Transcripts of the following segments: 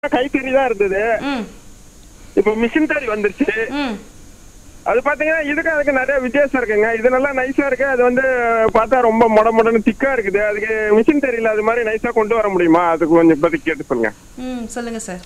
கைத்தறி தான் இருந்தது ம் இப்ப மிஷின் தறி வந்துருச்சு ம் அது பாத்தீங்கன்னா இதுக்கு அதுக்கு நிறைய வித்தியாசம் இருக்குங்க இது நல்லா நைஸா இருக்கு அது வந்து பார்த்தா ரொம்ப மொட மொடன்னு திக்கா இருக்குது அதுக்கு மிஷின் தறியில அது மாதிரி நைஸா கொண்டு வர முடியுமா அதுக்கு கொஞ்சம் இப்போதைக்கு கேட்டு சொல்லுங்க ம் சொல்லுங்க சார்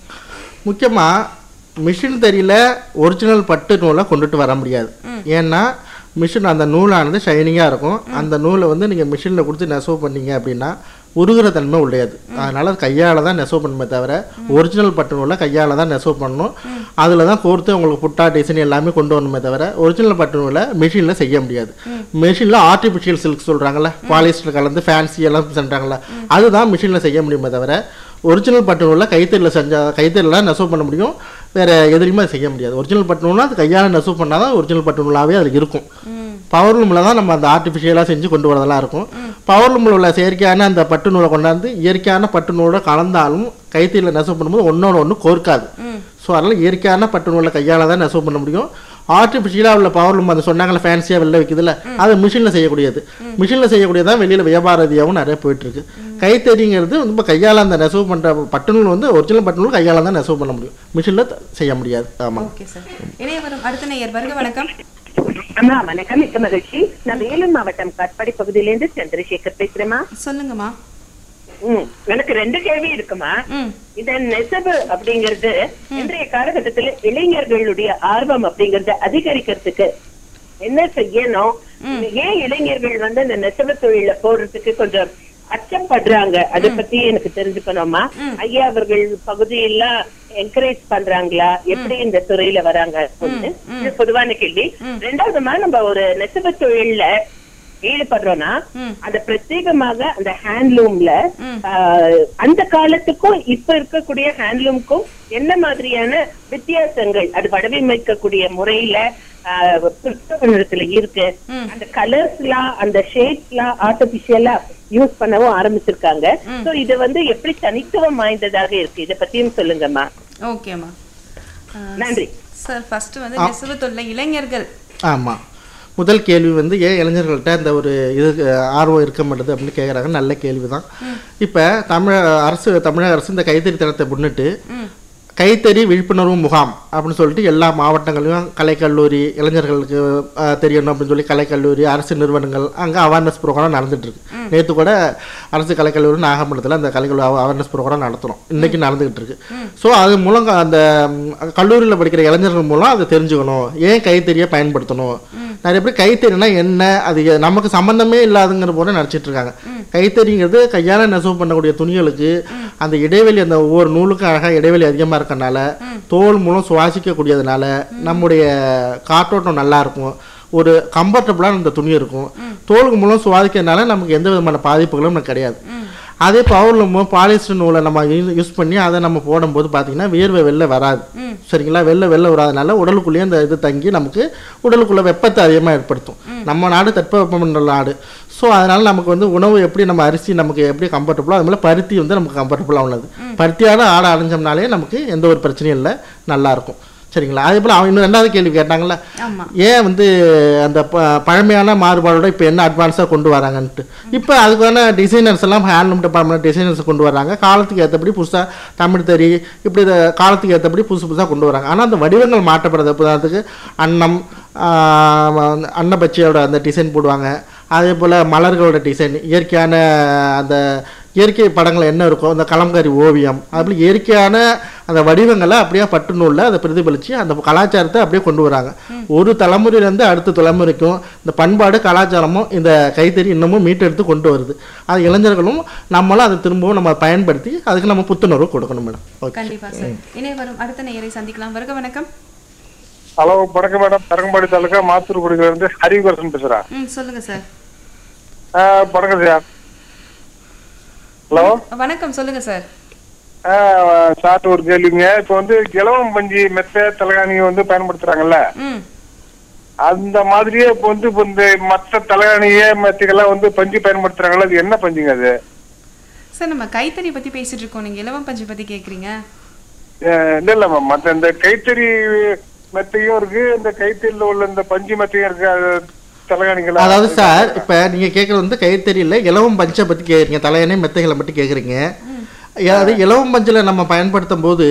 முக்கியமாக மிஷின் தறியில் ஒரிஜினல் பட்டு நூலை கொண்டுட்டு வர முடியாது ஏன்னா மிஷின் அந்த நூலானது ஷைனிங்காக இருக்கும் அந்த நூலை வந்து நீங்கள் மிஷினில் கொடுத்து நெசவு பண்ணீங்க அப்படின்னா உருகுற தன்மை உடையது அதனால் கையால் தான் நெசவு பண்ணுமே தவிர ஒரிஜினல் பட்டு நூலை கையால் தான் நெசவு பண்ணணும் அதில் தான் கோர்த்து உங்களுக்கு புட்டா டிசைன் எல்லாமே கொண்டு வரணுமே தவிர ஒரிஜினல் பட்டு நூலை மிஷினில் செய்ய முடியாது மிஷினில் ஆர்டிஃபிஷியல் சில்க் சொல்கிறாங்கல்ல பாலிஸ்டர் கலந்து ஃபேன்சி எல்லாம் சொல்கிறாங்கல்ல அதுதான் மிஷினில் செய்ய முடியுமே தவிர ஒரிஜினல் பட்டு நூலில் கைத்தறியில் செஞ்சால் கைத்தறியில் நெசவு பண்ண முடியும் வேறு எதுலையுமே அது செய்ய முடியாது ஒரிஜினல் பட்டு நூல்னா அது கையால் நெசவு பண்ணால் தான் ஒரிஜினல் பட்டு நூலாகவே அதில் இருக்கும் ம் பவர் லூமில் தான் நம்ம அந்த ஆர்டிஃபிஷியலாக செஞ்சு கொண்டு வரதெல்லாம் இருக்கும் பவர் லூமில் உள்ள செயற்கையான அந்த பட்டு நூலை கொண்டாந்து இயற்கையான பட்டு நூலை கலந்தாலும் கைத்தறியில் நெசவு பண்ணும்போது ஒன்றோட ஒன்று கோர்க்காது ம் ஸோ அதனால் இயற்கையான பட்டு நூலை கையால் தான் நெசவு பண்ண முடியும் ஆர்டிஃபிஷியலாக உள்ள பவர் லூம் அந்த சொன்னாங்கல்ல ஃபேன்சியாக வெளில வைக்குதுல்ல அது மிஷினில் செய்யக்கூடியது மிஷினில் செய்யக்கூடியதான் வெளியில் வியாபார ரீதியாகவும் நிறைய போயிட்டுருக்கு கைத்தறிங்கிறது ரொம்ப கையால் அந்த நெசவு பண்ணுற பட்டு நூல் வந்து ஒரிஜினல் பட்டு நூல் கையால் தான் நெசவு பண்ண முடியும் மிஷினில் செய்ய முடியாது ஆமாம் ஓகே சார் இணைய வரும் அடுத்த நேயர் வருக வணக்கம் அம்மா வணக்கம் மிக்க மகிழ்ச்சி நான் வேலூர் மாவட்டம் காட்பாடி பகுதியிலேருந்து சந்திரசேகர் பேசுறேம்மா சொல்லுங்கம்மா ம் எனக்கு ரெண்டு கேள்வி இருக்குமா ம் இந்த நெசவு அப்படிங்கிறது இன்றைய காலகட்டத்துல இளைஞர்களுடைய ஆர்வம் அப்படிங்கறத அதிகரிக்கிறதுக்கு என்ன செய்யணும் ஏன் இளைஞர்கள் வந்து இந்த நெசவு தொழில போறதுக்கு கொஞ்சம் அச்சப்படுறாங்க அத பத்தி எனக்கு தெரிஞ்சுக்கணுமா ஐயா அவர்கள் பகுதியெல்லாம் என்கரேஜ் பண்றாங்களா எப்படி இந்த துறையில வராங்க ஒண்ணு இது பொதுவான கேள்வி ரெண்டாவதுமா நம்ம ஒரு நெசவு தொழில்ல ஈடுபடுறோம்னா அந்த பிரத்யேகமாக அந்த ஹேண்ட்லூம்ல அந்த காலத்துக்கும் இப்ப இருக்கக்கூடிய ஹேண்ட்லூம்க்கும் என்ன மாதிரியான வித்தியாசங்கள் அது வடிவமைக்கக்கூடிய முறையில ஆஹ், புத்தகத்துல இருக்கு அந்த கலர்ஸ்லாம் அந்த ஷேட்ஸ்லாம் ஆர்டிபிஷியலா யூஸ் பண்ணவும் ஆரம்பிச்சிருக்காங்க சோ இது வந்து எப்படி தனித்துவம் வாய்ந்ததாக இருக்கு இத பத்தியும் சொல்லுங்கம்மா ஓகேம்மா நன்றி சார் ஃபர்ஸ்ட் வந்து நெசவு தொழில இளைஞர்கள் ஆமாம் முதல் கேள்வி வந்து ஏன் இளைஞர்கள்ட்ட இந்த ஒரு இது ஆர்வம் இருக்க மாட்டேது அப்படின்னு கேட்குறாங்க நல்ல கேள்வி தான் இப்போ தமிழ் அரசு தமிழக அரசு இந்த கைத்தறி தினத்தை முன்னிட்டு கைத்தறி விழிப்புணர்வு முகாம் அப்படின்னு சொல்லிட்டு எல்லா மாவட்டங்களையும் கலைக்கல்லூரி இளைஞர்களுக்கு அஹ், தெரியணும் அப்படின்னு சொல்லி கலைக்கல்லூரி அரசு நிறுவனங்கள் அங்கே அவேர்னஸ் ப்ரோக்ராம் நடந்துட்டு இருக்கு நேற்று கூட அரசு கலைக்கல்லூரி நாகப்பட்டினத்தில் அந்த கலைக்கல்லூரி அவேர்னஸ் ப்ரோக்ராம் நடத்துகிறோம் இன்னைக்கு நடந்துகிட்டு இருக்கு ஸோ அது மூலம் அந்த கல்லூரியில் படிக்கிற இளைஞர்கள் மூலம் அதை தெரிஞ்சுக்கணும் ஏன் கைத்தறியை பயன்படுத்தணும் நிறைய பேர் கைத்தறினா என்ன அது எ- நமக்கு சம்பந்தமே இல்லாதுங்கிற போல நினச்சிட்டு இருக்காங்க கைத்தறிங்கிறது கையால் நெசவு பண்ணக்கூடிய துணிகளுக்கு அந்த இடைவெளி அந்த ஒவ்வொரு நூலுக்கும் அழகாக இடைவெளி அதிகமாக இருக்கறனால தோல் மூலம் சுவாசிக்கக்கூடியதுனால நம்முடைய காற்றோட்டம் நல்லா இருக்கும் ஒரு கம்ஃபர்டபுளான இந்த துணி இருக்கும் தோலுக்கு மூலம் சுவாதிக்கிறதுனால நமக்கு எந்த விதமான பாதிப்புகளும் நமக்கு கிடையாது அதே பவர் லூமோ பாலிஸ்டர் நூலை நம்ம யூஸ் பண்ணி அதை நம்ம போடும்போது பார்த்தீங்கன்னா வியர்வை வெளில வராது சரிங்களா வெளில வெளில வராதனால உடலுக்குள்ளேயே அந்த இது தங்கி நமக்கு உடலுக்குள்ள வெப்பத்தை அதிகமாக ஏற்படுத்தும் நம்ம நாடு தட்பவெப்பமண்டல நாடு ஸோ அதனால நமக்கு வந்து உணவு எப்படி நம்ம அரிசி நமக்கு எப்படி கம்ஃபர்டபுளோ அது மாதிரி பருத்தி வந்து நமக்கு கம்ஃபர்டபுளாக உள்ளது பருத்தியான ஆடை அடைஞ்சோம்னாலே நமக்கு எந்த ஒரு பிரச்சனையும் இல்லை நல்லாயிருக்கும் சரிங்களா அதே போல் அவன் இன்னும் ரெண்டாவது கேள்வி கேட்டாங்கல்ல ஆமா ஏன் வந்து அந்த ப பழமையான மாறுபாடோட இப்போ என்ன அட்வான்ஸாக கொண்டு வராங்கன்ட்டு இப்போ அதுக்கான டிசைனர்ஸ் எல்லாம் ஹேண்ட்லூம் டிபார்ட்மெண்ட் டிசைனர்ஸ் கொண்டு வராங்க காலத்துக்கு ஏற்றபடி புதுசாக தமிழ் தறி இப்படி இத காலத்துக்கு ஏற்றபடி புதுசு புதுசாக கொண்டு வராங்க ஆனால் அந்த வடிவங்கள் மாற்றப்படுறது உதாரணத்துக்கு அன்னம் ஆஹ், அன்னபட்சியோட அந்த டிசைன் போடுவாங்க அதே போல் மலர்களோட டிசைன் இயற்கையான அந்த இயற்கை படங்கள் என்ன இருக்கோ அந்த கலம்காரி ஓவியம் அப்படி இயற்கையான அந்த வடிவங்களை அப்படியே பட்டு நூலில் அதை பிரதிபலித்து அந்த கலாச்சாரத்தை அப்படியே கொண்டு வராங்க ஒரு தலைமுறையிலேருந்து அடுத்த தலைமுறைக்கும் இந்த பண்பாடு கலாச்சாரமும் இந்த கைத்தறி இன்னமும் மீட்டெடுத்து கொண்டு வருது அது இளைஞர்களும் நம்மளும் அதை திரும்பவும் நம்ம பயன்படுத்தி அதுக்கு நம்ம புத்துணர்வு கொடுக்கணும் மேடம் ஓகே கண்டிப்பா சார் இணைய வரும் அடுத்த நேயரை சந்திக்கலாம் வருக வணக்கம் ஹலோ வணக்கம் மேடம் தரங்கம்பாடி தாலுக்கா மாத்தூர்குடியில இருந்து ஹரிகரசன் பேசுறேன் ம் சொல்லுங்க சார் வணக்கம் சார் ஹலோ வணக்கம் சொல்லுங்க சார் சார் ஒரு கேள்விங்க இப்போ வந்து இலவம் பஞ்சு மெத்த தலைகாணி வந்து பயன்படுத்துறாங்கல்ல ம் அந்த மாதிரியே இப்போ வந்து இப்போ இந்த மற்ற தலைகாணியே மெத்தைகள்லாம் வந்து பஞ்சு பயன்படுத்துறாங்கல்ல அது என்ன பஞ்சுங்க அது சார் நம்ம கைத்தறி பத்தி பேசிட்டு இருக்கோம் நீங்க இலவம் பஞ்சு பத்தி கேக்குறீங்க அஹ் இல்ல இல்ல மேம் மற்ற இந்த கைத்தறி மெத்தையும் இருக்கு இந்த கைத்தறியில உள்ள இந்த பஞ்சு மெத்தையும் இருக்கு அது தலைகாணிகள் அதாவது சார் இப்போ நீங்கள் கேட்குறது வந்து கைத்தறியில் இலவம் பஞ்சை பற்றி கேட்குறீங்க தலையணை மெத்தைகளை பற்றி கேட்குறீங்க அதாவது இலவம் பஞ்சில் நம்ம பயன்படுத்தும் போது